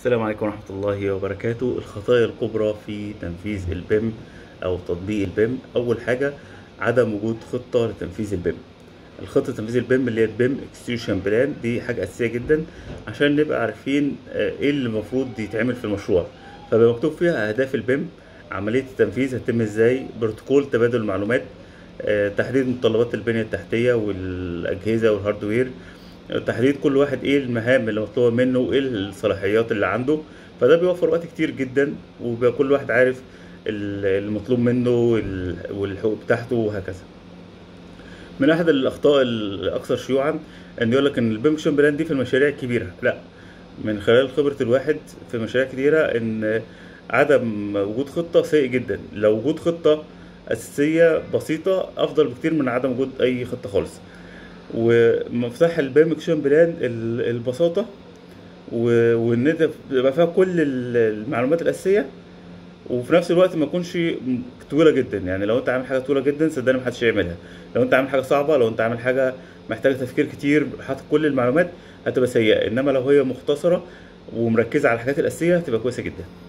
السلام عليكم ورحمة الله وبركاته الخطايا الكبرى في تنفيذ البيم أو تطبيق البيم أول حاجة عدم وجود خطة لتنفيذ البيم الخطة تنفيذ البيم اللي هي البيم اكستيوشن بلان دي حاجة أساسية جدا عشان نبقى عارفين آه، ايه اللي المفروض يتعمل في المشروع فبقى مكتوب فيها أهداف البيم عملية التنفيذ هتتم ازاي بروتوكول تبادل المعلومات آه، تحديد متطلبات البنية التحتية والأجهزة والهاردوير تحديد كل واحد ايه المهام اللي مطلوبه منه وايه الصلاحيات اللي عنده فده بيوفر وقت كتير جدا وبيبقى كل واحد عارف ال- المطلوب منه وال- والحقوق بتاعته وهكذا من احد الاخطاء الاكثر شيوعا ان يقول لك ان البيمكشن بلان دي في المشاريع الكبيره لا من خلال خبره الواحد في مشاريع كتيره ان عدم وجود خطه سيء جدا لو وجود خطه اساسيه بسيطه افضل بكتير من عدم وجود اي خطه خالص ومفتاح البيم اكشن بلان ال- البساطه و- وان انت يبقى فيها كل ال- المعلومات الاساسيه وفي نفس الوقت ما تكونش طويله جدا يعني لو انت عامل حاجه طويله جدا صدقني محدش يعملها لو انت عامل حاجه صعبه لو انت عامل حاجه محتاجه تفكير كتير حاطط كل المعلومات هتبقى سيئه انما لو هي مختصره ومركزه على الحاجات الاساسيه هتبقى كويسه جدا